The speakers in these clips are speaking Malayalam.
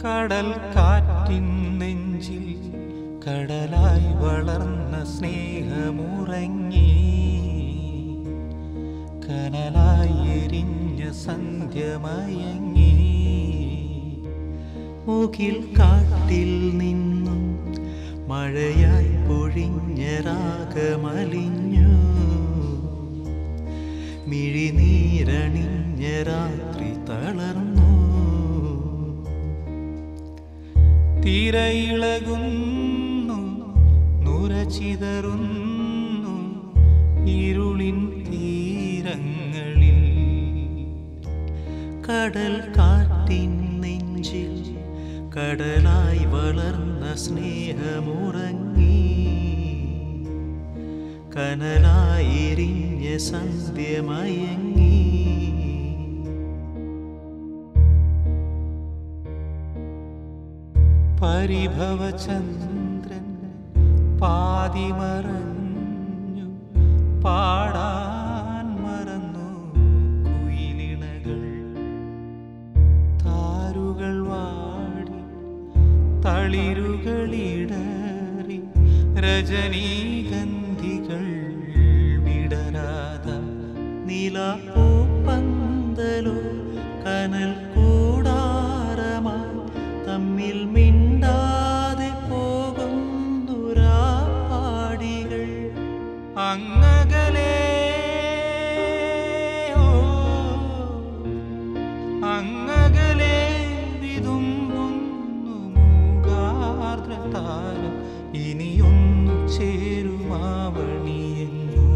കടൽ കാറ്റിൻ നെഞ്ചിൽ കടലായി വളർന്ന സ്നേഹമുറങ്ങി കനലായി എരിഞ്ഞ സന്ധ്യമയങ്ങി മുകിൽ കാട്ടിൽ നിന്നും മഴയായി പൊഴിഞ്ഞ രാഗമലിഞ്ഞു മിഴിനീരണിഞ്ഞ രാത്രി തളർന്നു തിരയിളകുന്നു നുരചിതറുന്നു ഇരുളിൻ തീരങ്ങളിൽ കടൽ കാറ്റിൻ നെഞ്ചിൽ കടലായി വളർന്ന സ്നേഹമുറങ്ങി കനലായിരിഞ്ഞ സന്ധ്യമയങ്ങി പരിഭവചന്ദ്രൻ പാതിമറഞ്ഞു പാടാൻ മറന്നു കുയിലിണകൾ താരുകൾ വാടി തളിരുകളിടറി രജനീഗന്ധികൾ വിടരാത നിലപ്പൂപ്പന്തലോ കനൽ കൂടാരമായി തമ്മിൽ മിണ്ടാതെ പോകുന്നുരാടികൾ അങ്ങകലേ ഓ അങ്ങകലെ വിതുമ്പുന്നു മൂകാർദ്രതാരം ഇനിയൊന്നു ചേരുമാവണിയെങ്ങു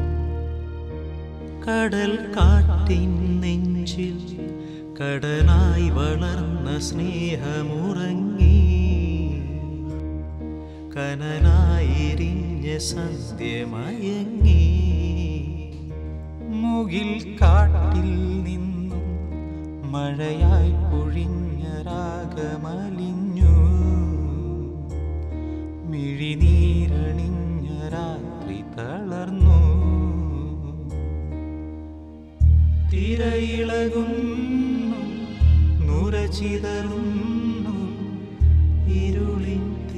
കടൽ കാറ്റിൻ നെഞ്ചിൽ കടലായി വളർന്ന സ്നേഹമുറങ്ങി കനലായിരിഞ്ഞ സന്ധ്യമയങ്ങി മുകിൽ കാട്ടിൽ നിന്നും മഴയായി പൊഴിഞ്ഞ രാഗമലിഞ്ഞു മിഴിനീരണിഞ്ഞ രാത്രി തളർന്നു തിരയിളകുന്നു നുരചിതറുന്നു ഇരുളിൻ